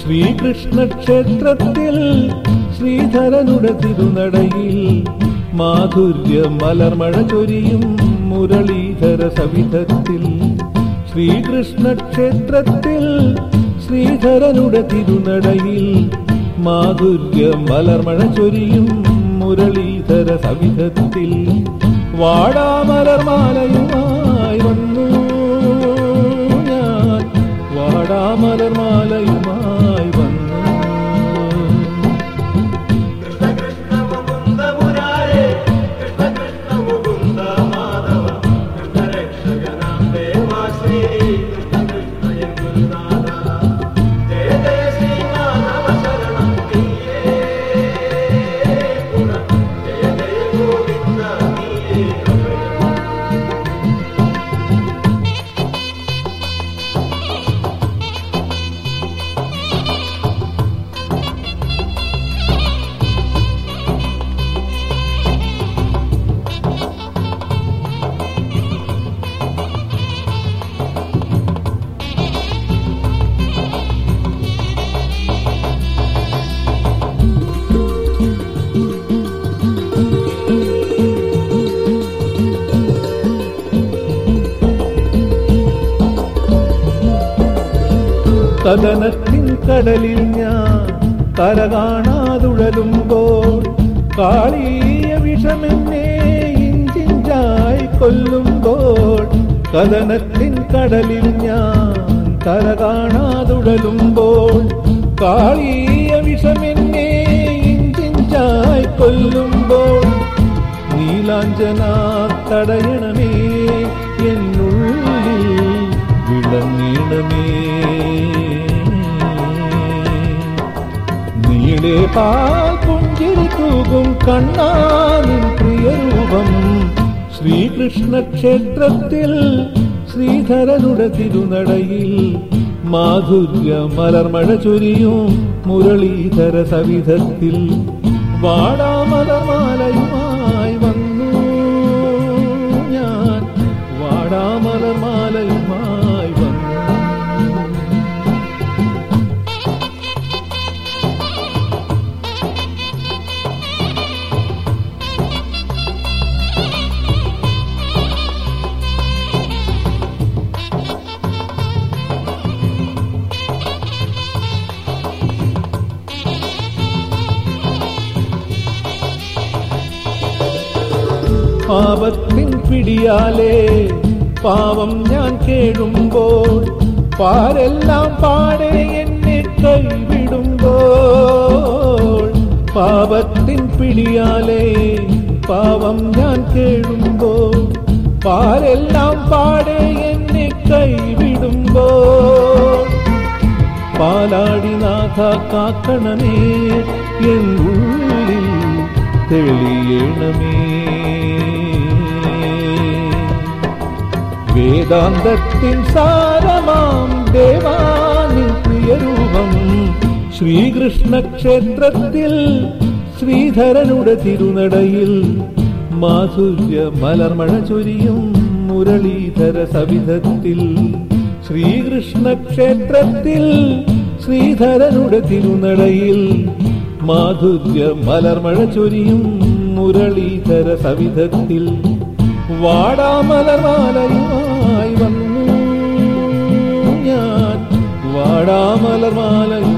ശ്രീകൃഷ്ണ ക്ഷേത്രത്തിൽ ശ്രീധരനുടെ തിരുനടയിൽ മാധുര്യ മലർമഴ ചൊരിയും മുരളീധര സവിധത്തിൽ ശ്രീകൃഷ്ണ ക്ഷേത്രത്തിൽ ശ്രീധരനുടെ തിരുനടയിൽ മാധുര്യ മലർമഴ ചൊരിയും മുരളീധര സവിധത്തിൽ വാടാമലർമാലയുമായി വന്നു ഞാൻ വാടാമലർമാലയുമായി വന്നു കൃഷ്ണ കൃഷ്ണ മുകുന്ദ മുരാരേ കൃഷ്ണ കൃഷ്ണ മുകുന്ദ മാധവ കൃഷ്ണ രക്ഷകനാം ദേവാ ശ്രീ കൃഷ്ണ കൃഷ്ണ യമുനാഥ ജയ ജയ ശ്രീ മാധവ ശരണം നീയേ ഗുണ ജയ ജയ ഗോവിന്ദ നീയേ അഭയം കഥനത്തിൻ കടലിൽ ഞാൻ കര കാണാതുഴലുമ്പോൾ കാളീയ വിഷമെന്നെ ഇഞ്ചിഞ്ചായി കൊല്ലുമ്പോൾ കഥനത്തിൻ കടലിൽ ഞാൻ കര കാണാതുഴലുമ്പോൾ കാളീയ വിഷമെന്നെ ഇഞ്ചിഞ്ചായി കൊല്ലുമ്പോൾ നീലാഞ്ജന തടയണമേ എന്നുള്ളിൽ വിളങ്ങിടമേ നീളെ പാൽ പുഞ്ചിരി തൂകും കണ്ണാനിൻ പ്രിയരൂപം ശ്രീകൃഷ്ണ ക്ഷേത്രത്തിൽ ശ്രീധരനുടെ തിരുനടയിൽ മാധുര്യ മലർമഴ ചൊരിയും മുരളീധര സവിധത്തിൽ വാടാമലർമാലയുമായി വന്നു ഞാൻ വാടാമലർമാലയുമായി വന്നു പാപത്തിൻ പിടിയാലേ പാവം ഞാൻ കേടുമ്പോൾ പാരെല്ലാം പാടെ എന്നെ കൈവിടുമ്പോൾ പാപത്തിൻ പിടിയാലേ പാവം ഞാൻ കേടുമ്പോൾ പാരെല്ലാം പാടെ എന്നെ കൈവിടുമ്പോൾ പാലാടിനാഥ കാക്കണമേ എൻ ഉള്ളിൽ തെളിയണമേ വേദാന്തത്തിൻ സാരമാം ദേവാനിൻ പ്രിയരൂപം ശ്രീകൃഷ്ണ ക്ഷേത്രത്തിൽ ശ്രീധരനുടെ തിരുനടയിൽ മാധുര്യ മലർമഴ ചൊരിയും മുരളീധര സവിധത്തിൽ ശ്രീകൃഷ്ണ ക്ഷേത്രത്തിൽ ശ്രീധരനുടെ തിരുനടയിൽ മാധുര്യ മലർമഴ ചൊരിയും മുരളീധര സവിധത്തിൽ വാടാമലർമാലയുമായി വന്നു ഞാൻ വാടാമലർമാലയുമായി